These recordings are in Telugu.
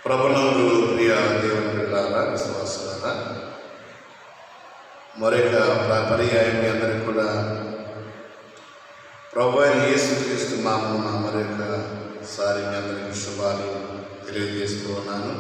ప్రభునందు ప్రియ దేవుని బిడ్డలారా విశ్వాసులారా మరొక ప్ర- పర్యాయం మీ అందరికీ కూడా ప్రభు అయిన యేసుక్రీస్తు నామమున మరొక సారి మీ అందరికీ శుభాలు తెలియజేస్తూ ఉన్నాను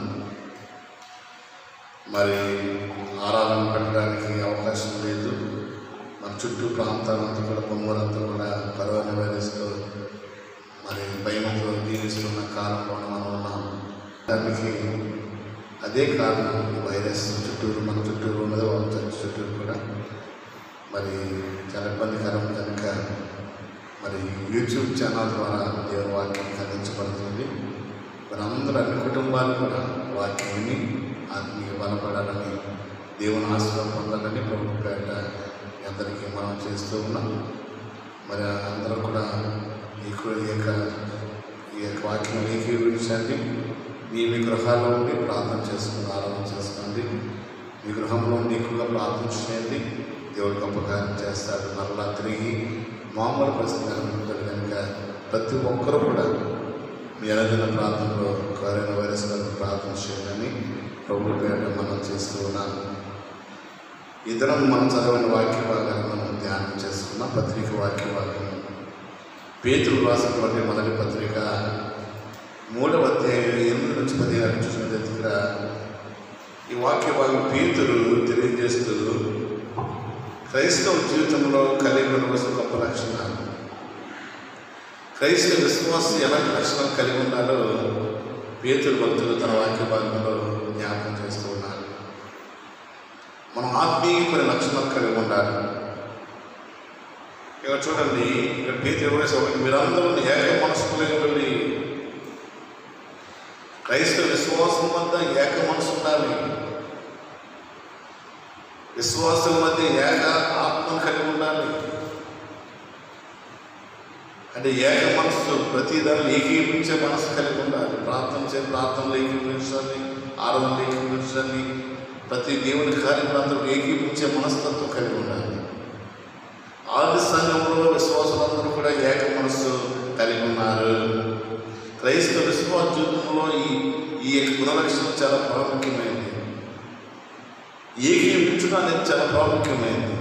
మరి ఆరాధన పెట్టడానికి అవకాశం లేదు మన చుట్టూ ప్రాంతాలంతా కూడా బొమ్మలంతా కూడా కరోనా వైరస్తో మరి భయంతో జీవిస్తున్న కాలంలో మనం ఉన్నాం దానికి అదే కారణం ఈ వైరస్ చుట్టూరు మన చుట్టూరు ఉన్నది వాళ్ళ చర్చ చుట్టూరు కూడా మరి చాలా ఇబ్బందికరం కనుక మరి యూట్యూబ్ ఛానల్ ద్వారా దేవుని వాక్యం అందించబడుతుంది మరి అందరూ అన్ని కుటుంబాలు కూడా వాక్యం విని ఆత్మీయ బలపడాలని దేవుని ఆశీర్వాదం పొందాలని ప్రభు పేట మీ అందరికీ మనం చేస్తూ ఉన్నాం మరి అందరూ కూడా ఈ కు- ఈ యొక్క ఈ యొక్క వాక్యం ఏకీభవించండి మీ మీ గృహాల్లో ఉండి ప్రార్థన చేసుకుని ఆరాధన చేసుకోండి మీ గృహంలో ఉండి ఎక్కువగా ప్రార్థన చేయండి దేవుడు గొప్ప కార్యం చేస్తాడు మరలా తిరిగి మామూలు పరిస్థితి ఉంటుంది కనుక ప్రతి ఒక్కరూ కూడా మీ అనుదిన ప్రార్థనలో కరోనా వైరస్ గారు ప్రార్థన చేయాలని ప్రభు పేట మనం చేస్తూ ఉన్నాం ఇద్దరం మనం చదవని వాక్య భాగాన్ని మనం ధ్యానం చేసుకున్నాం పత్రిక వాక్య భాగం పేతులు రాసినటువంటి మొదటి పత్రిక మూడవ అధ్యాయం ఎనిమిది నుంచి పదిహేను చూసిన దగ్గర ఈ వాక్య భాగం పేతులు తెలియజేస్తూ క్రైస్తవ జీవితంలో కలిగి ఉండవలసిన గొప్ప లక్షణాలు క్రైస్తవ విశ్వాసం ఎలాంటి లక్షణాలు కలిగి ఉండాలో పేతులు భక్తులు తన వాక్య భాగంలో జ్ఞాపకం చేస్తూ ఉన్నారు మనం ఆత్మీయ కొన్ని లక్షణాలు కలిగి ఉండాలి ఇక్కడ చూడండి ఇక్కడ పేతులు ఎవరేసి ఒకటి మీరందరూ ఏక మనసుకులే వెళ్ళి క్రైస్తవ విశ్వాసం వద్ద ఏక మనసు ఉండాలి విశ్వాసం మధ్య ఏక ఆత్మ కలిగి ఉండాలి అంటే ఏక మనసు ప్రతిదాన్ని ఏకీపించే మనసు కలిగి ఉండాలి ప్రార్థన చే ప్రార్థనలు ఏకీపించాలి ఆరాధనలు ఏకీపించాలి ప్రతి దేవుని కార్యక్రమాలు ఏకీపించే మనస్తత్వం కలిగి ఉండాలి ఆది సంఘంలో విశ్వాసులందరూ కూడా ఏక మనస్సు కలిగి ఉన్నారు క్రైస్తవ విశ్వాస జీవితంలో ఈ ఈ యొక్క గుణలక్షణం చాలా ప్రాముఖ్యమైనది ఏకీపించడం అనేది చాలా ప్రాముఖ్యమైనది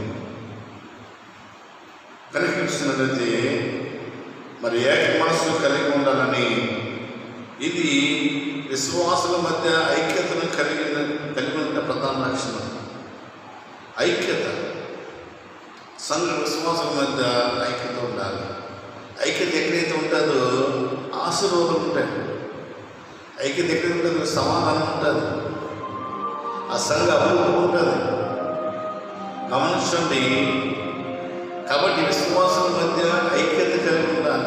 కనిపించినట్లయితే మరి ఏక మనస్సు కలిగి ఉండాలని ఇది విశ్వాసుల మధ్య ఐక్యతను కలిగిన కలిగి ఉన్న ప్రధాన లక్షణం ఐక్యత సంఘ విశ్వాసుల మధ్య ఐక్యత ఉండాలి ఐక్యత ఎక్కడైతే ఉంటుందో ఆశీర్వాదం ఉంటాయి ఐక్యత ఎక్కడ ఉంటుందో సమాధానం ఉంటుంది ఆ సంఘ అభివృద్ధి ఉంటుంది గమనించండి కాబట్టి విశ్వాసం మధ్య ఐక్యత కలిగి ఉండాలి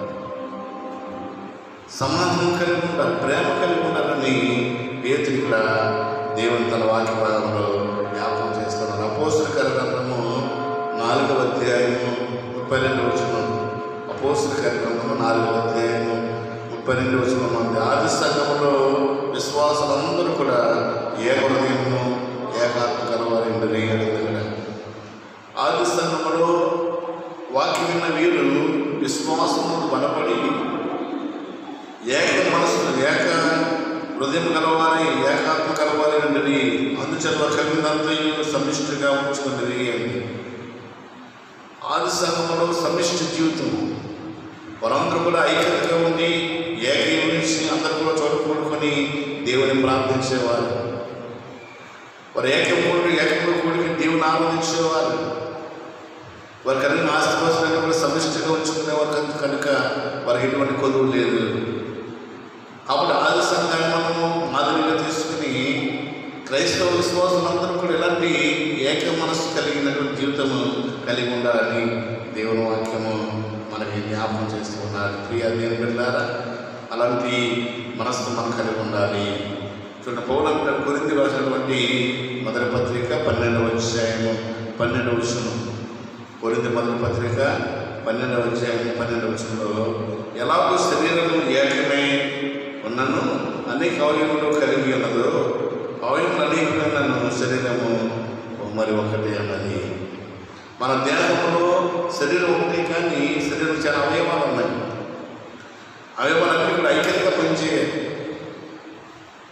సమాధానం కలిగి ఉండాలి ప్రేమ కలిగి ఉండాలని పేతులు ఇక్కడ దేవుని తన వాక్య భాగంలో జ్ఞాపకం చేస్తున్నారు అపోస్తుల కార్యక్రమము నాలుగవ అధ్యాయము ముప్పై రెండు వచ్చిన అపోస్తుల కార్యక్రమము నాలుగవ అధ్యాయము ముప్పై రెండు వచ్చిన మంది ఆది సంఘములో విశ్వాసులందరూ కూడా ఏక హృదయము ఏకాత్మ కలవారి ఇక్కడ ఆది సంఘములో వాక్యం విన్న వీరు విశ్వాసము బలపడి ఏక మనసు ఏక హృదయం గలవారి ఏకాత్మ గలవారి అండి అందుచేత కలిగినంతయు సమిష్టిగా ఉంచుకున్నది అని ఆది సంఘంలో సమిష్టి జీవితం వారందరూ కూడా ఐక్యతగా ఉండి ఏకీభవించి అందరూ కూడా చోట కూడుకొని దేవుని ప్రార్థించేవారు వారు ఏకమూడు ఏకంలో కూడి దేవుని ఆరాధించేవారు వారికి అన్ని ఆస్తిపాస్తులన్నీ కూడా సమిష్టిగా ఉంచుకునేవారు కనుక కనుక వారికి ఎటువంటి కొదువు లేదు కాబట్టి ఆది సంఘాన్ని మనము మాదిరిగా తీసుకుని క్రైస్తవ విశ్వాసులందరూ కూడా ఇలాంటి ఏక మనస్సు కలిగినటువంటి జీవితము కలిగి ఉండాలని దేవుని వాక్యము మనకి జ్ఞాపకం చేస్తూ ఉన్నారు ప్రియ దేవుని బిడ్డారా అలాంటి మనస్సు మనం కలిగి ఉండాలి చూడండి పౌరం గురించి రాసినటువంటి మొదటి పత్రిక పన్నెండవ అధ్యాయము పన్నెండవ వచనం కొరింది మొదటి పత్రిక పన్నెండవ అధ్యాయం పన్నెండవ వచనంలో ఎలాగో శరీరము ఏకమే ఉన్నను అనేక అవయములు కలిగి ఉన్నదో అవయములు అనేకమైనను శరీరము మరి ఒకటి అన్నది మన దేహంలో శరీరం ఒకటి కానీ శరీరం చాలా అవయవాలు ఉన్నాయి అవయవాలన్నీ కూడా ఐక్యతగా పనిచేయాలి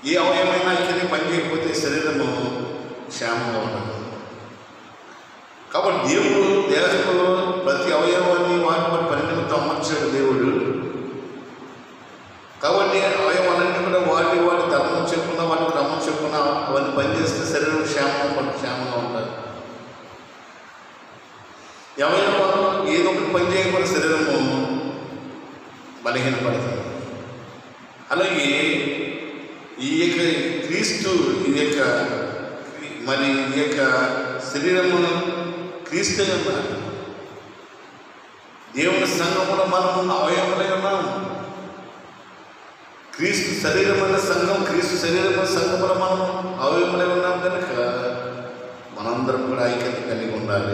ఏ అవయమైనా ఇక్కడే పని చేయకపోతే శరీరము క్షేమంగా ఉండదు కాబట్టి దేవుడు దేహంలో ప్రతి అవయవాన్ని వాటి వాటి పని నిమిత్తం అమర్చాడు దేవుడు కాబట్టి అవయవాలన్నీ కూడా వాటి వాటి ధర్మం చెప్పుకున్నా వాటి క్రమం చెప్పుకున్నా అవన్నీ పనిచేస్తే శరీరం క్షేమం వాటి క్షేమంగా ఉంటారు అవయవాలు ఏదో ఒకటి పని చేయకపోతే శరీరము బలహీనపడుతుంది అలాగే ఈ యొక్క క్రీస్తు ఈ యొక్క మరి ఈ యొక్క శరీరము క్రీస్తు ఉన్నారు దేవుని సంఘములో మనం అవయవమై ఉన్నాం క్రీస్తు శరీరమైన సంఘం క్రీస్తు శరీరమైన సంఘములో మనం అవయవమై ఉన్నాం కనుక మనందరం కూడా ఐక్యత కలిగి ఉండాలి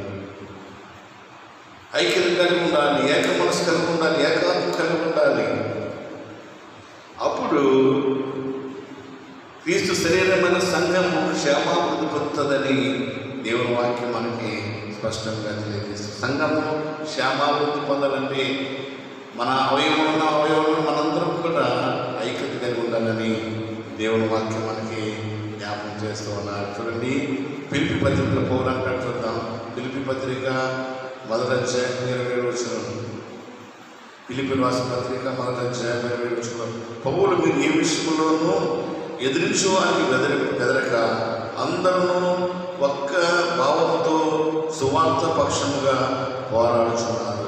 ఐక్యత కలిగి ఉండాలి ఏక మనసు కలిగి ఉండాలి ఏకాత్మ కలిగి ఉండాలి అప్పుడు క్రీస్తు శరీరమైన సంఘము క్షేమాభివృద్ధి పొందుతుందని దేవుని వాక్యం మనకి స్పష్టంగా తెలియజేస్తుంది సంఘము క్షేమాభివృద్ధి పొందాలంటే మన అవయవం ఉన్న అవయవంలో మనందరం కూడా ఐక్యత కలిగి ఉండాలని దేవుని వాక్యం మనకి జ్ఞాపకం చేస్తూ ఉన్నారు చూడండి పిలిపి పత్రికల పౌరంటాడు చూద్దాం పిలిపి పత్రిక మొదటి అధ్యాయం ఇరవై ఏడు వచ్చిన పిలిపి రాసిన పత్రిక మొదటి అధ్యాయం ఇరవై ఏడు వచ్చిన పౌరులు మీరు ఏ విషయంలోనూ ఎదిరించు అని బెదరి బెదరక అందరూ ఒక్క భావంతో సువార్త పక్షముగా పోరాడుచున్నారు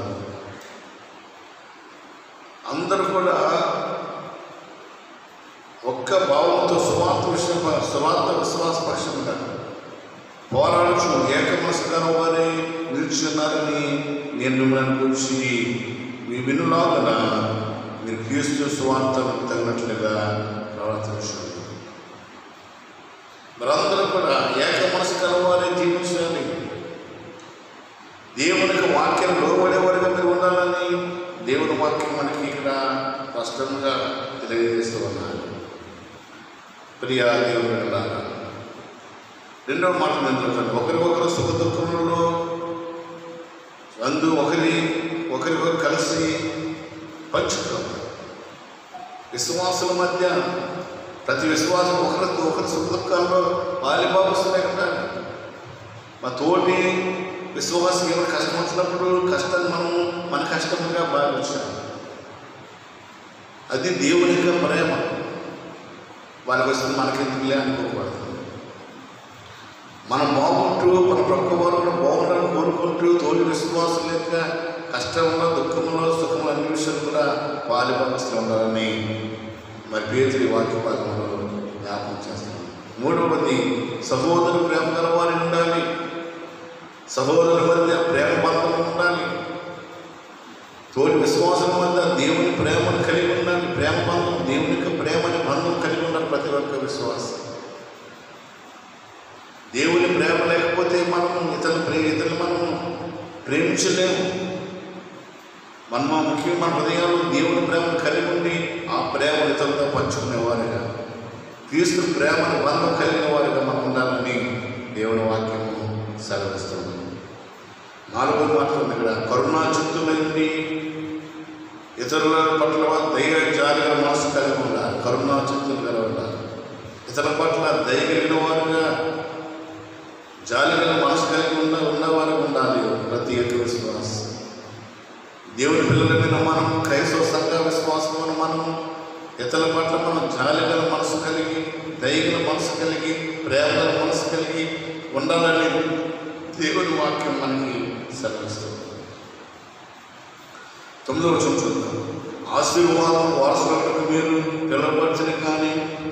అందరూ కూడా ఒక్క భావంతో సువార్త విషయం సువార్త విశ్వాస పక్షంగా పోరాడుచు ఏక మనస్కారం వారే నిల్చున్నారని నేను మిమ్మల్ని గురించి మీ వినులాగన మీరు క్రీస్తు సువార్తకు తగినట్లుగా ప్రవర్తించండి మరందరూ కూడా ఏక మనస్కారం వారే జీవించాలి దేవునికి వాక్యం లోబడేవాడిగా మీరు ఉండాలని దేవుని వాక్యం మనకి ఇక్కడ స్పష్టంగా తెలియజేస్తూ ఉన్నారు ప్రియా దేవుని వెళ్ళాలి రెండవ మాట ఏంటంటే ఒకరి ఒకరు సుఖ దుఃఖములలో అందు ఒకరి ఒకరికొకరు కలిసి పంచుకోవాలి విశ్వాసుల మధ్య ప్రతి విశ్వాసం ఒకరి ఒకరి సుఖ దుఃఖాల్లో బాలిబాబుస్తున్నాయి కదా మా తోటి విశ్వాసం ఎవరు కష్టం వచ్చినప్పుడు కష్టాన్ని మనం మన కష్టంగా భావించాలి అది దేవుని యొక్క ప్రేమ వాళ్ళకి వస్తుంది మనకెందుకులే అనుకోకూడదు మనం బాగుంటూ మన ప్రక్క వారు కూడా బాగుండాలని కోరుకుంటూ తోటి విశ్వాసం యొక్క కష్టంలో దుఃఖంలో సుఖంలో అన్ని విషయాలు కూడా పాలిపంపిస్తూ ఉండాలని మరి పేదరి వాక్య భాగంలో జ్ఞాపకం చేస్తున్నాం మూడవది సహోదరు ప్రేమ గల వారి ఉండాలి సహోదరుల మధ్య ప్రేమ బంధం ఉండాలి తోటి విశ్వాసం మధ్య దేవుని ప్రేమను కలిగి ఉండాలి ప్రేమ బంధం దేవుని యొక్క ప్రేమని బంధం కలిగి ఉండాలి ప్రతి ఒక్క విశ్వాసం దేవుని ప్రేమ లేకపోతే మనం ఇతరులు ప్రే ఇతరులు మనం ప్రేమించలేము మనం ముఖ్యంగా మన హృదయాలు దేవుని ప్రేమను కలిగి ఉండి ఆ ప్రేమను ఇతరులతో పంచుకునేవారుగా క్రీస్తు ప్రేమను బంధం కలిగిన వారిగా మనం ఉండాలని దేవుని వాక్యము సెలవిస్తుంది నాలుగో మాట్లాడుతుంది ఇక్కడ కరుణా చిత్తులైంది ఇతరుల పట్ల దయ జాలిగా మనసు కలిగి ఉండాలి కరుణా చిత్తులు కలిగి ఉండాలి ఇతరుల పట్ల దయ కలిగిన వారుగా జాలి గల మనసు కలిగి ఉన్న ఉన్నవారు ఉండాలి ప్రతి ఒక్క విశ్వాసం దేవుని పిల్లల మీద మనం క్రైస్తవ సంఘ విశ్వాసం మనం ఇతరుల పట్ల మనం జాలి గల మనసు కలిగి దయగల మనసు కలిగి ప్రేమ గల మనసు కలిగి ఉండాలని దేవుని వాక్యం మనకి సెలవిస్తుంది తొమ్మిదవ వచనం చూద్దాం ఆశీర్వాదం వారసులకు మీరు పిలవచ్చని కానీ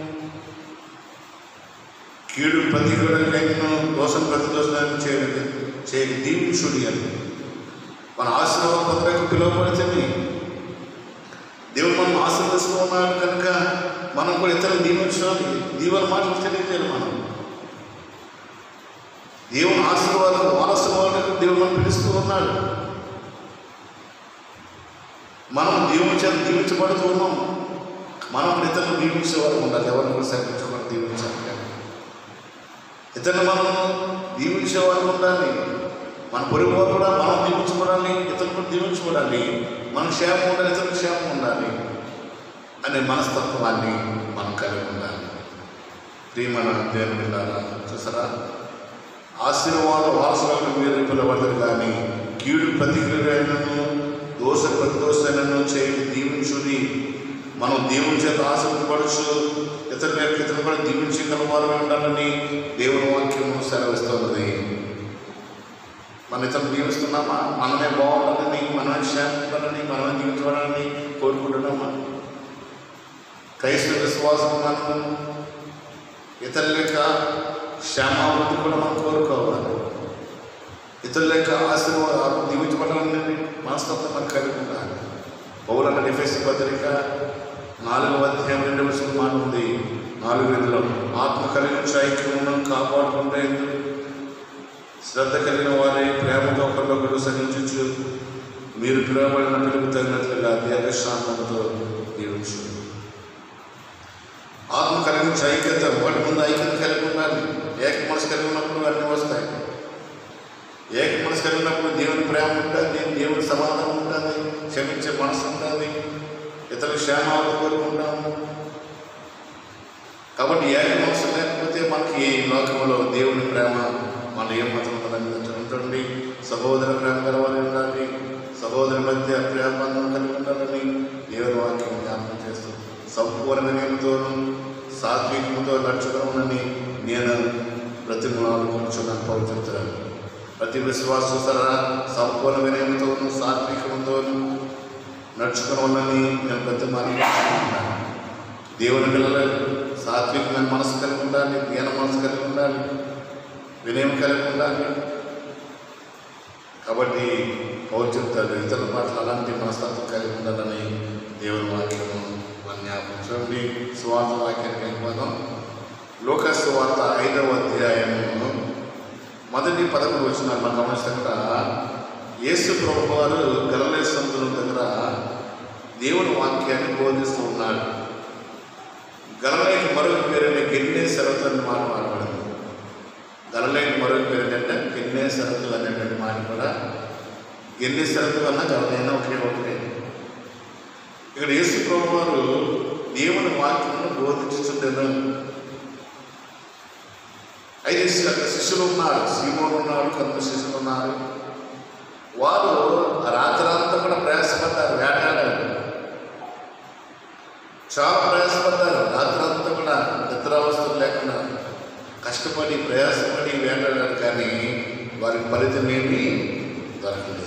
కీడు ప్రతి కీడుకైనా దోషం ప్రతి దోషాన్ని చేయడానికి చేయక దీవించుడి అని మన ఆశీర్వాదం పొందడానికి పిలువబడితే దేవుడు మనం ఆశీర్వదిస్తూ ఉన్నాడు కనుక మనం కూడా ఇతరులు దీవించాలి దీవెన మాటలు తెలియజేయాలి మనం దేవుని ఆశీర్వాదం వారసులకు దేవుడు మనం పిలుస్తూ ఉన్నాడు మనం దేవుని చేత దీవించబడుతూ ఉన్నాం మనం కూడా ఇతరులు దీవించే వారు ఉండాలి ఎవరిని కూడా సరిపించకుండా దీవించాలి కానీ ఇతరులు మనం దీవించే వారు ఉండాలి మన పొరుగు వారు కూడా మనం దీవించబడాలి ఇతరులు కూడా దీవించబడాలి మన క్షేమం ఉండాలి ఇతరుల క్షేమం ఉండాలి అనే మనస్తత్వాన్ని మనం కలిగి ఉండాలి ప్రియమైన దేవుని బిడ్డారా చూసారా ఆశీర్వాద వారసులను మీరు పిలవడరు కానీ కీడు ప్రతిక్రియలను దోష ప్రతిదోషలను చేయి దీవించుని మనం దేవుని చేత ఆశపడచ్చు ఇతరుల యొక్క ఇతరులు కూడా దీవించగల వారు ఉండాలని దేవుని వాక్యం సెలవిస్తున్నది మన ఇతరులు దీవిస్తున్నామా మనమే బాగుండాలని మనమే క్షేమించాలని మనమే దీవించబడాలని కోరుకుంటున్నామా క్రైస్తవ విశ్వాసం మనం ఇతరుల యొక్క క్షేమాభివృద్ధి కూడా మనం కోరుకోవాలి ఇతరుల యొక్క ఆశీర్వాదాలు దీవించబడాలని మనస్తత్వం మనకు కలిగి ఉండాలి పౌరన్న డిఫెన్స్ పత్రిక నాలుగవ అధ్యాయం రెండు వర్షం మాట ఉంది నాలుగు రెండులో ఆత్మ కలిగించే ఐక్యమును కాపాడుకుంటే శ్రద్ధ కలిగిన వారి ప్రేమతో ఒకరినొకరు సహించు మీరు పిలువబడిన పిలుపు తగినట్లుగా దీర్ఘశాంతంతో జీవించు ఆత్మ కలిగించే ఐక్యత వాటి ముందు ఐక్యత కలిగి ఉండాలి ఏక మనసు కలిగి ఉన్నప్పుడు అన్నీ వస్తాయి ఏక మనసు కలిగినప్పుడు దేవుని ప్రేమ ఉంటుంది దేవుని సమాధానం ఉంటుంది క్షమించే మనసు ఉంటుంది ఇతర క్షేమాలు కోరుకుంటాము కాబట్టి ఏక మనసు లేకపోతే మనకి ఈ లోకంలో దేవుని ప్రేమ మన ఏం మతం ఉంటుంది సహోదర ప్రేమ కలవాలి ఉండాలి సహోదరి మధ్య ప్రేమ బంధం కలిగి ఉండాలని దేవుని వాక్యం జ్ఞాపకం చేస్తుంది సంపూర్ణ వినయంతోనూ సాత్వికంతో నడుచుకోవాలని నేను ప్రతి కొంచెం పవిత్రుతాను ప్రతి విశ్వాసం సరా సంపూర్ణ వినయంతోనూ సాత్వికంతోనూ నడుచుకోవాలని నేను ప్రతి మాట్లాడుతున్నాను దేవుని పిల్లలు సాత్వికమైన మనసు కలిగి ఉండాలి జ్ఞాన మనసు కలిగి ఉండాలి వినయం కలిగి ఉండాలి కాబట్టి పౌరు చెప్తారు ఇతరుల పట్ల అలాంటి మనస్తత్వం కలిగి ఉండాలని దేవుని వాక్యం మన జ్ఞాపకం చూడండి సువార్త వాక్యానికి వెళ్ళిపోదాం లోక సువార్త ఐదవ అధ్యాయము మొదటి పదకొండు వచ్చిన మన గమనించక యేసు ప్రభు వారు గలలే సముద్రం దగ్గర దేవుని వాక్యాన్ని బోధిస్తూ ఉన్నాడు గలలేకి మరొక పేరుని గిన్నె సరతులని మాట మాట్లాడింది గలలేకి మరొక పేరు ఏంటంటే గిన్నె సరతులు అనేటువంటి మాట కూడా గిన్నె సరతులు అన్న గలలైనా ఒకే ఒకటే ఇక్కడ యేసు ప్రభు వారు దేవుని వాక్యమును బోధించుతుండేను అయితే శి- అక్కడ శిష్యులు ఉన్నారు సీమోను ఉన్నారు కొంత శిష్యులు ఉన్నారు వారు రాత్రంతా కూడా ప్రయాసపడ్డారు వేటాడారు చాలా ప్రయాసపడ్డారు రాత్రంతా కూడా నిద్రావస్థలు లేకుండా కష్టపడి ప్రయాసపడి వేటాడారు కానీ వారికి ఫలితం ఏమీ దొరకలేదు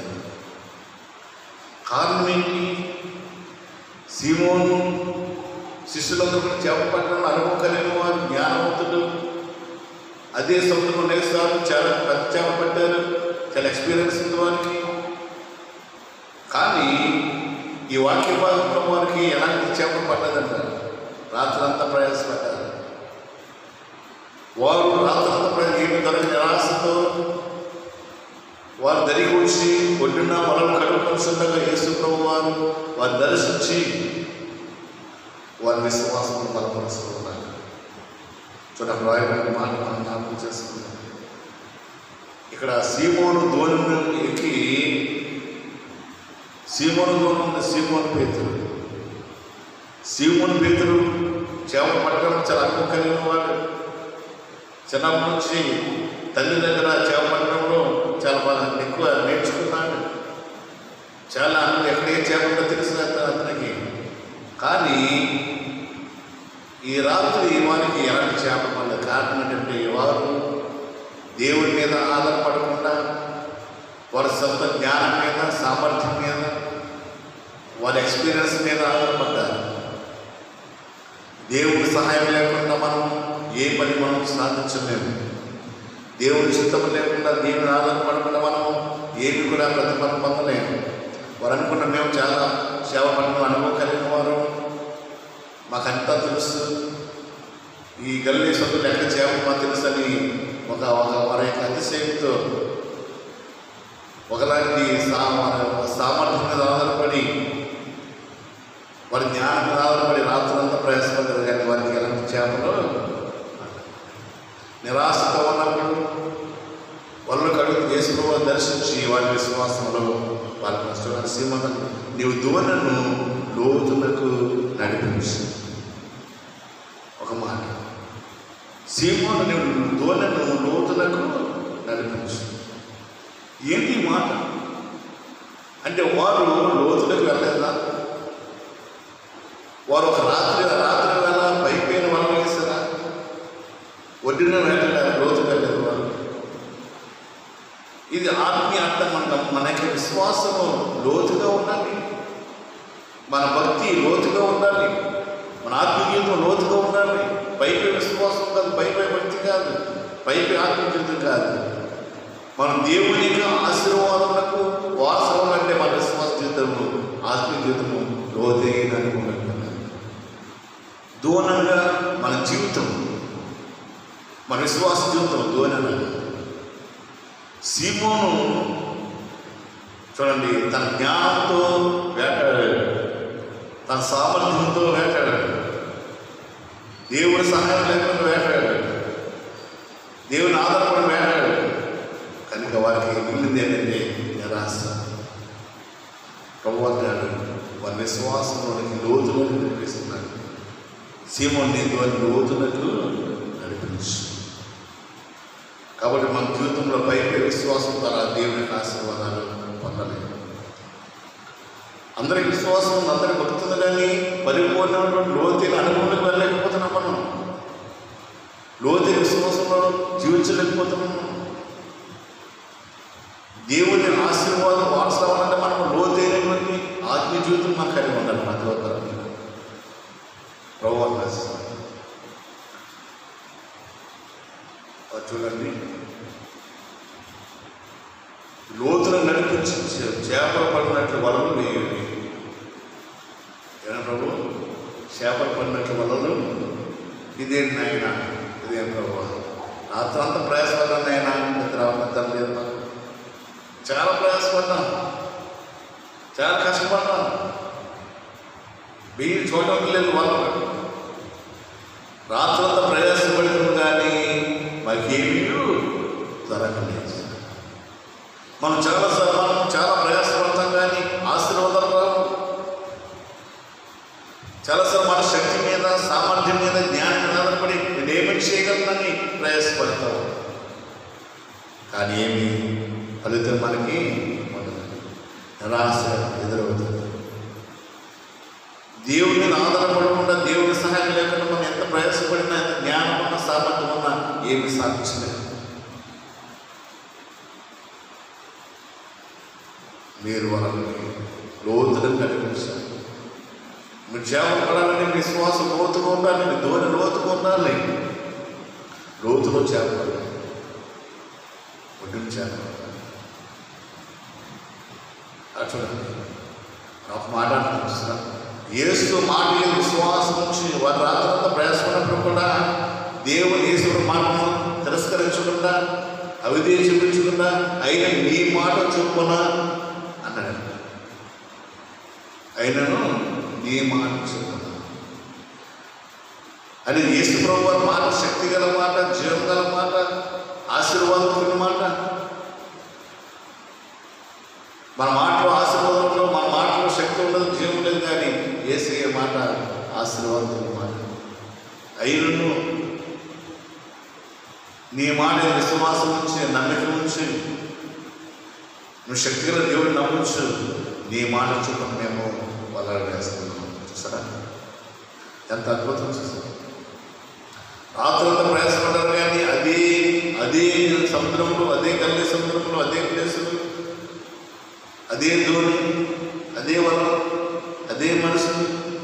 కారణం ఏంటి సీమోను శిష్యులందరూ కూడా చేప పట్టడంలో అనుభవం కలిగిన వారు జ్ఞానవంతులు అదే సముద్రం నేస్తారు చాలా పెద్ద చేప పట్టారు చాలా ఎక్స్పీరియన్స్ ఉంది వారికి కానీ ఈ వాక్య భాగంలో వారికి ఎలాంటి చేపలు పట్టదంట రాత్రంతా ప్రయాసపడ్డారు వారు రాత్రంతా ప్రయాస ఏమి దొరకని నిరాశతో వారు దరికి వచ్చి ఒడ్డున వలలు కడుక్కొనిస్తుండగా యేసు ప్రభు వారు వారు దర్శించి వారి విశ్వాసం బలపరుస్తూ ఉన్నారు చూడండి రాయబడిన మాట మనం జ్ఞాపకం చేసుకుందాం ఇక్కడ సీమోను దోణిని ఎక్కి సీమోను దూరం ఉంది సీమోను పేతురు సీమోను పేతురు చేప పట్టడం చాలా అనుభవం కలిగిన వాడు చిన్నప్పటి నుంచి తల్లి దగ్గర చేప పట్టడంలో చాలా బాగా ఎక్కువ నేర్చుకున్నాడు చాలా అన్నం ఎక్కడ ఏ చేప ఉందో తెలుసు అతనికి కానీ ఈ రాత్రి వారికి ఎలాంటి చేప పడలేదు కారణం ఏంటంటే వారు దేవుడి మీద ఆధారపడకుండా వారి సొంత జ్ఞానం మీద సామర్థ్యం మీద వారి ఎక్స్పీరియన్స్ మీద ఆధారపడ్డారు దేవుడి సహాయం లేకుండా మనం ఏ పని మనం సాధించలేము దేవుడి చిత్తం లేకుండా దేవుని ఆధారపడకుండా మనం ఏమి కూడా ప్రతిఫలం పొందలేము వారు అనుకున్న మేము చాలా సేవ పనులు అనుభవం కలిగిన వారు మాకంతా తెలుసు ఈ గల్లీ సొంత లెక్క చేప మాకు తెలుసు అని ఒక ఒక వారి యొక్క అతిశయంతో ఒకలాంటి సా వారి సామర్థ్యం మీద ఆధారపడి వారి జ్ఞానం మీద ఆధారపడి రాత్రులంతా ప్రయాసపడ్డారు కానీ వారికి ఎలాంటి చేపలు నిరాశతో ఉన్నప్పుడు వాళ్ళు కడుగు వేసుకో దర్శించి వారి విశ్వాసంలో వారి కష్టమైన సీమను నీవు దువనను లోతులకు నడిపించు సీమోను నువ్వు దోణను లోతులకు నడిపించు ఏంటి ఈ మాట అంటే వారు లోతులకు వెళ్ళలేదా వారు ఒక రాత్రి రాత్రి వేళ పైపైన వల వేసారా ఒడ్డిన వేటలేరు లోతు వెళ్ళలేదు వారు ఇది ఆత్మీయ అర్థం మన మన యొక్క విశ్వాసము లోతుగా ఉండాలి మన భక్తి లోతుగా ఉండాలి మన ఆత్మీయ జీవితం లోతుగా ఉండాలి పైపై విశ్వాసం కాదు పైపై భక్తి కాదు పైపై ఆత్మీయ జీవితం కాదు మన దేవుని యొక్క ఆశీర్వాదములకు వాసనం అంటే మన విశ్వాస జీవితము ఆత్మీయ జీవితము లోతైన అనుకున్నాం దూనంగా మన జీవితం మన విశ్వాస జీవితం దూనంగా సీమోను చూడండి తన జ్ఞానంతో వేటాడాడు తన సామర్థ్యంతో వేటాడాడు దేవుని సహాయం లేకుండా వేటాడాడు దేవుని ఆధారపడి వేటాడాడు కనుక వారికి మిగిలింది ఏంటంటే నిరాశ ప్రభు అంటాడు వారి విశ్వాసంలోనికి లోతులోకి నడిపిస్తున్నాడు సీమోని వారి లోతులకు నడిపించు కాబట్టి మన జీవితంలో పైపై విశ్వాసం ద్వారా దేవుని యొక్క ఆశీర్వాదాలు పొందలేము అందరికి విశ్వాసం ఉంది అందరికి భక్తుంది కానీ పరిపూర్ణమైనటువంటి లోతైన అనుభవంలోకి వెళ్ళలేకపోతున్నాం మనం లోతైన విశ్వాసంలో జీవించలేకపోతున్నాం దేవుని ఆశీర్వాదం వారసవ్వాలంటే మనం లోతైనటువంటి ఆత్మీయ జీవితం మనకు కలిగి ఉండాలి ప్రతి ఒక్కరు ప్రభు ఆశీర్వాదం అది చూడండి లోతున నడిపించి చే- చేపలు పడినట్లు వలలు వేయండి ఏనా ప్రభు చేపలు పడినట్లు వలలు ఇదేంటి నాయన ఇదేం ప్రభు రాత్రంతా ప్రయాసపడ్డాను నాయన నిద్ర నిద్ర లేదు నాకు. చాలా ప్రయాసపడ్డాను చాలా కష్టపడ్డాను బియ్యం చూడటం లేదు వాళ్ళు రాత్రంతా ప్రయాసపడుతుంది కానీ మాకేమీ దొరకలేదు మనం చాలా స- మనం చాలా ప్రయాసపడతాం కానీ ఆశీర్వాదాలు రావు చాలాసార్లు మన శక్తి మీద సామర్థ్యం మీద జ్ఞానం మీద ఆధారపడి నేను ఏమని చేయగలనని ప్రయాసపడతాం కానీ ఏమి ఫలితం మనకి ఉండదు నిరాశ ఎదురవుతుంది దేవుని మీద ఆధారపడకుండా దేవుని సహాయం లేకుండా మనం ఎంత ప్రయాసపడినా ఎంత జ్ఞానం ఉన్నా సామర్థ్యం ఉన్నా ఏమి సాధించలేదు మీరు వాళ్ళని లోతుగా కనిపించాలి మీరు చేపలు పడాలని మీ విశ్వాసం లోతుగా ఉండాలి మీ ధోని లోతుగా ఉండాలి లోతులో చేపలు ఒడ్డున చేపలు చూడండి ఒక మాట చూస్తున్నాను ఏసు మాట మీద విశ్వాసం ఉంచి వారి రాత్రంతా ప్రయాసపడినప్పుడు కూడా దేవుని యేసుడు మాటను తిరస్కరించకుండా అవిధేయ చూపించకుండా అయిన నీ మాట చొప్పున అన్నాడు అయినను నీ మాట చొప్పున అని యేసు ప్రభు వారి మాట శక్తి గల మాట జీవం గల మాట ఆశీర్వాదం మాట మన మాటలో ఆశీర్వాదం ఉండదు మన మాటలో శక్తి ఉండదు జీవం ఉండదు కానీ ఏసయ్య మాట ఆశీర్వాదం మాట అయినను నీ మాట మీద విశ్వాసం ఉంచి నమ్మిక ఉంచి నువ్వు శక్తిగల దేవుడిని నమ్మొచ్చు నీ మాట చొప్పున మేము వలలు వేస్తున్నాం చూసారా ఎంత అద్భుతం చూసారా రాత్రంతా ప్రయాసపడ్డారు కానీ అదే అదే సముద్రంలో అదే గల్లీ సముద్రంలో అదే ప్లేసులు అదే ధోని అదే వనం అదే మనుషులు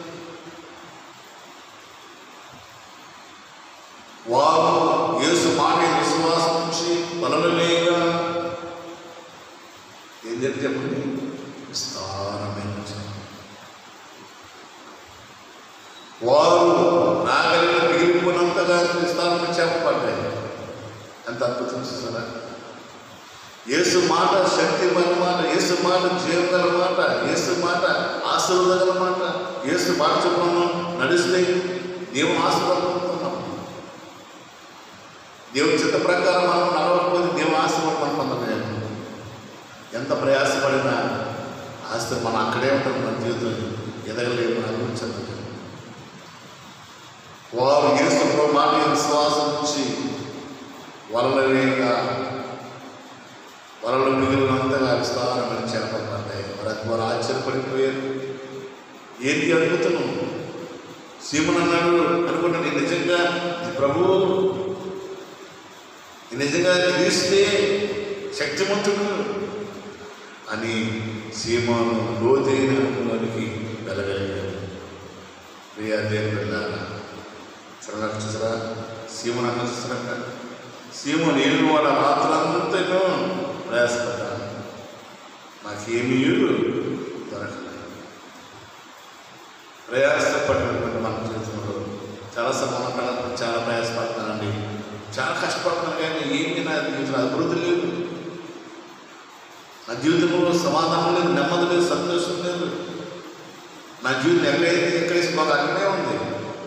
వారు యేసు మాట విశ్వాసం ఉంచి వలలు వేయగా ఏం జరిగి చెప్పండి విస్తారమైన జనం. వారు నాగలిని మిగిలిపోయినంతగా విస్తారమైన చెప్పబడ్డాయి ఎంత అద్భుతం చూసారా యేసు మాట శక్తి మాట యేసు మాట జీవగల మాట యేసు మాట ఆశీర్వదగల మాట యేసు మాట చొప్పున నడిస్తే దేవుని ఆశీర్వాదం దేవుని చిత్త ప్రకారం మనం నడవకపోతే దేవుని ఆశీర్వాదం మనం పొందలేము ఎంత ప్రయాసపడినా ఆస్తి మనం అక్కడే ఉంటాం మన జీవితం ఎదగలేము అనుభవించదు వారు యేసు ప్రభు మాట మీద విశ్వాసం ఉంచి ఏంటి అద్భుతం సీమన్ అన్నాడు అనుకుంటా నేను నిజంగా ఇది ప్రభువు నేను నిజంగా క్రీస్తే శక్తివంతుడు అని సీమను లోతైన అనుభవానికి వెళ్ళగలిగాడు ప్రియా దేవుడు వెళ్ళారా చూడడానికి చూసారా సీమను అన్న చూసారా సీమను ఏళ్ళు వాళ్ళ రాత్రంతా ప్రయాసపడ్డాను నాకేమీ దొరకలేదు ప్రయాసపడినటువంటి మన జీవితంలో చాలా సమాధానం చాలా ప్రయాసపడుతున్నానండి చాలా కష్టపడుతున్నాను కానీ ఏమీ నా జీవితంలో అభివృద్ధి లేదు నా జీవితంలో సమాధానం లేదు నెమ్మది లేదు సంతోషం లేదు నా జీవితం ఎక్కడైతే ఎక్కడేసి బాగా అక్కడే ఉంది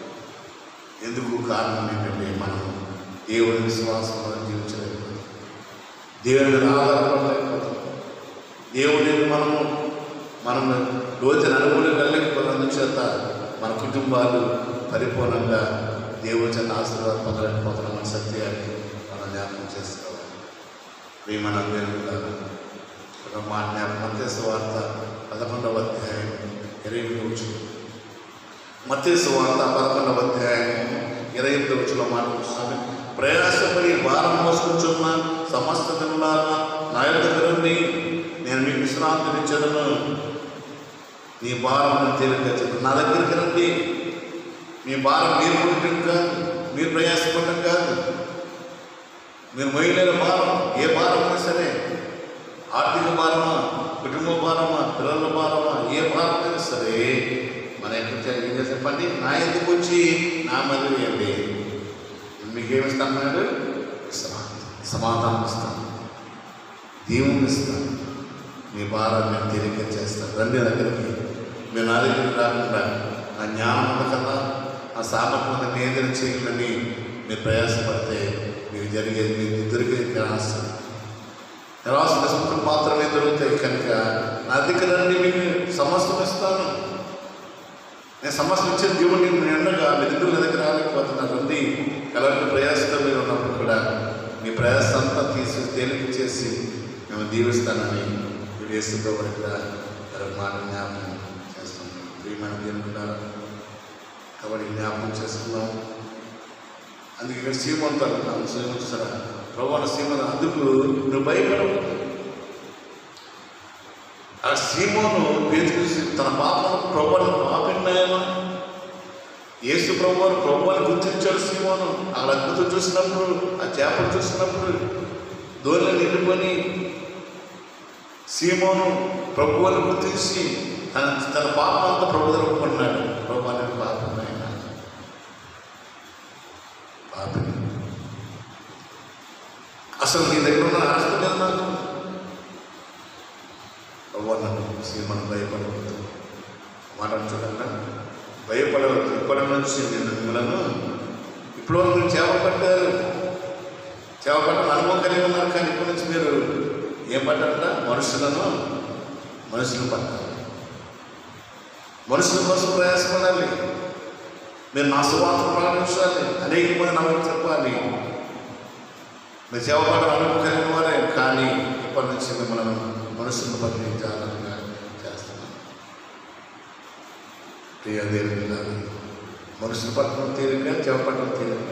ఎందుకు కారణం ఏంటంటే మనం దేవుని విశ్వాసంలో జీవించలేకపోతున్నాం దేవుని మీద ఆధారపడలేకపోతున్నాం దేవుని మనము మనం లోతున అనుభవం వెళ్ళలేకపోతున్నందు చేత మన కుటుంబాలు పరిపూర్ణంగా దేవుని చేత ఆశీర్వాదం పొందలేకపోతున్నాం మన సత్యాన్ని మనం జ్ఞాపకం చేసుకోవాలి ప్రియమైన దేవుడు ఒక మాట జ్ఞాపకం మత్స్య వార్త పదకొండవ అధ్యాయం ఇరవై ఎనిమిది వచ్చిన మత్స్య వార్త పదకొండవ అధ్యాయం ఇరవై ఎనిమిది వచ్చిన మాట చూస్తాను ప్రయాసపడి భారం మోసుకుంటున్న సమస్త జనులారా నా యొక్క రండి నేను మీకు విశ్రాంతి ఇచ్చేదను నీ భారం తేలిక చెప్పు నా దగ్గరికి రండి మీ భారం మీరు మోయటం కాదు మీరు ప్రయాసపడటం కాదు మీరు మహిళల భారం ఏ భారం అయినా సరే ఆర్థిక భారమా కుటుంబ భారమా పిల్లల భారమా ఏ భారం అయినా సరే మన ఎక్కడ ఏం చేసి చెప్పండి నా ఎందుకు వచ్చి నా మీద వేయండి మీకేమిస్తాను అన్నాడు విశ్రాంతి సమాధానం ఇస్తాను దీవుని ఇస్తాను మీ భారాన్ని నేను తేలిక చేస్తాను రండి దగ్గరికి మీరు నా దగ్గరికి రాకుండా నా జ్ఞానం ఉంది కదా నా సామర్థ్యం ఏదైనా చేయాలని మీరు ప్రయాసపడితే మీకు జరిగేది మీకు దొరికేది నిరాశ నిరాశ నిస్పృహలు మాత్రమే దొరుకుతాయి కనుక నా దగ్గర రండి మీకు సమస్యలు ఇస్తాను నేను సమస్యలు ఇచ్చే దేవుడిని నేను ఎండగా మీ దగ్గర నా దగ్గర రాలేకపోతున్నాను రండి ఎలాంటి ప్రయాసంతో మీరు ఉన్నప్పుడు కూడా మీ ప్రయాస అంతా తీసి తేలిక చేసి మేము దీవిస్తానని వేస్తుందో వరకు మరొక మాట జ్ఞాపకం చేస్తున్నాం ప్రియమైన దేవుడున్నారు కాబట్టి జ్ఞాపకం చేసుకుందాం అందుకే ఇక్కడ సీమంతో అంటున్నాను సీమం సరే ప్రభావ సీమను అందుకు నువ్వు భయపడవు ఆ సీమోను పేరు తన పాపను ప్రభువును పాపిన్నాయను యేసు ప్రభువారు ప్రభువాన్ని గుర్తించాడు సీమోను ఆ అద్భుతం చూసినప్పుడు ఆ చేపలు చూసినప్పుడు దోణిలో నిండుకొని సీమోను ప్రభువుని గుర్తించి తన తన పాపం అంతా ప్రభు ఒప్పుకున్నాడు ప్రభు అనేది పాపం ఆయన పాపం అసలు నీ దగ్గర ఉన్న అర్హత లేదు నాకు ప్రభు అన్నాడు సీమను భయపడవద్దు మాట చూడండి భయపడవద్దు ఇప్పటి నుంచి నేను మిమ్మలను ఇప్పుడు వరకు మీరు చేప పట్టారు చేప పట్టడం అనుభవం కలిగి ఉన్నారు కానీ ఇప్పటి నుంచి మీరు ఏం పట్టారంట మనుషులను మనుషులు పట్టాలి మనుషుల కోసం ప్రయాసపడాలి మీరు నా సువార్త ప్రకటించాలి అనేక మంది నమ్మకం చెప్పాలి మీరు సేవ పడడం అనుభవం కలిగిన వారే కానీ ఇప్పటి నుంచి మిమ్మల్ని మనుషులను బదిలించాలని చేస్తున్నాను ప్రియ దేవుని మనుషులు పట్టడం తేలిక చేప పట్టడం తేలిక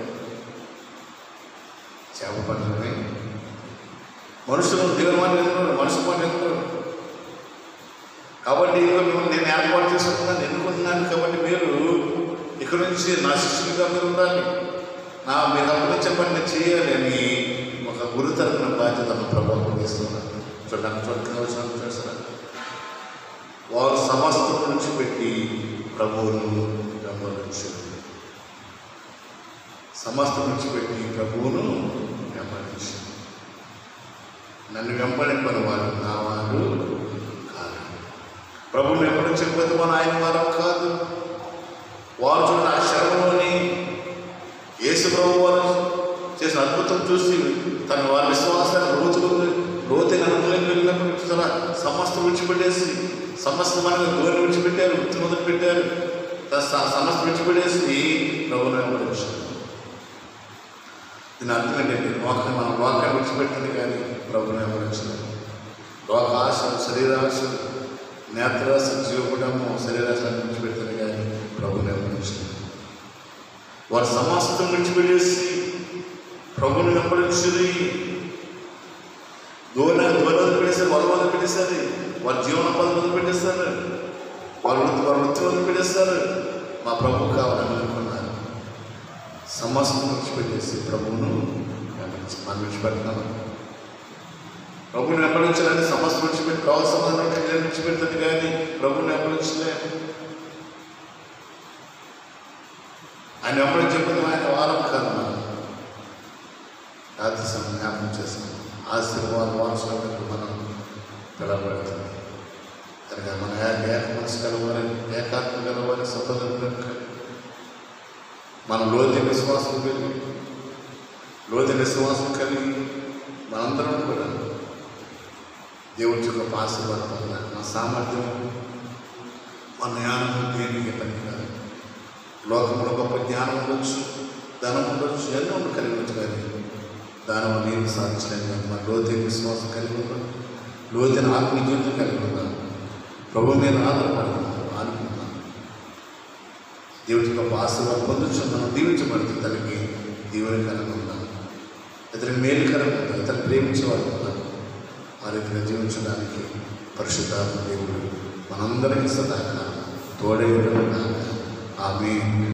చేప పట్టడమే మనుషులు దేవుని మాట వినరు మనుషు మాట వినరు కాబట్టి ఇదిగో మిమ్మల్ని నేను ఏర్పాటు చేసుకున్నాను ఎన్నుకున్నాను కాబట్టి మీరు ఇక్కడ నుంచి నా శిష్యులుగా మీరు ఉండాలి నా మీరు అప్పగించబడి నేను చేయాలి అని ఒక గురుతరమైన బాధ్యతను ప్రభావం చేస్తున్నాను చూడండి చూడండి వచ్చిన చేస్తారు వారు సమస్తం నుంచి పెట్టి ప్రభువును వెంబడించారు సమస్తం నుంచి పెట్టి ప్రభువును వెంబడించారు నన్ను వెంబడింపని వారు నా వారు కాదు ప్రభువుని వెంబడించకపోతే మన ఆయన వారం కాదు వారు చూడండి ఆ శరణంలోని యేసు ప్రభు వారు చేసిన అద్భుతం చూసి తన వారి విశ్వాసాన్ని లోతులు లోతైన అనుభవం వెళ్ళినప్పుడు చూస్తారా సమస్త విడిచిపెట్టేసి సమస్త మనకు దూరం విడిచిపెట్టారు వృత్తి మొదలు పెట్టారు తన స- సమస్త విడిచిపెట్టేసి ప్రభుని వెంబడించారు దీని అర్థం ఏంటంటే లోకం మనం లోకాన్ని విడిచిపెట్టింది కానీ ప్రభుని వెంబడించలేదు లోక ఆశ శరీరాశ నేత్రాశ జీవకుడము శరీరాశ విడిచిపెట్టింది కానీ వారు సమస్తం విడిచిపెట్టేసి ప్రభుని వెంబడించింది దూర దూరం వదిలిపెట్టేశారు వాళ్ళు వదిలిపెట్టేశారు వారి జీవనోపాధి వదిలిపెట్టేస్తారు వారి వృత్తి వారి వృత్తి వదిలిపెట్టేస్తారు మా ప్రభు కావాలని అనుకున్నారు సమస్తం విడిచిపెట్టేసి ప్రభువును వెంబడించి మనం విడిచిపెట్టినాము ప్రభుని వెంబడించాలని సమస్య విడిచిపెట్టి ప్రభు సమాధానం నేను విడిచిపెడతాను కానీ ప్రభుని వెంబడించలే ఆయన వెంబడించి చెప్పింది ఆయన వారం కాదు మనం రాత్రి సమయం జ్ఞాపకం చేస్తాం ఆశీర్వాద వారసులకు మనం పిలవబడుతుంది కనుక మన ఏక ఏక మనసు కలవాలి ఏకాత్మ కలవాలి సఫలం మన లోతు విశ్వాసం కలిగి లోతు విశ్వాసం కలిగి మనందరం కూడా దేవుడి యొక్క ఆశీర్వాదం పొందాలి మన సామర్థ్యం మన జ్ఞానం దేనికి పనికిరాదు లోకంలో గొప్ప జ్ఞానం ఉండొచ్చు ధనం ఉండొచ్చు ఎన్నో కలిగి ఉండొచ్చు కానీ దాని వల్ల ఏమి సాధించలేదు కానీ మన లోతైన విశ్వాసం కలిగి ఉన్నాం లోతైన ఆత్మ జీవితం కలిగి ఉన్నాం ప్రభు మీద ఆధారపడుతున్నాం ఆనుకున్నాం దేవుడి యొక్క ఆశీర్వాదం పొందుతున్నాం దీవించబడుతుంది తనకి దీవెనకరంగా ఉన్నాం ఇతని మేలుకరంగా ఉన్నాం ఇతను ప్రేమించేవాడు ఉన్నాం ఆ రీతిగా జీవించడానికి పరిశుద్ధాత్మ దేవుడు మనందరికీ సదాకాలం తోడే ఆమె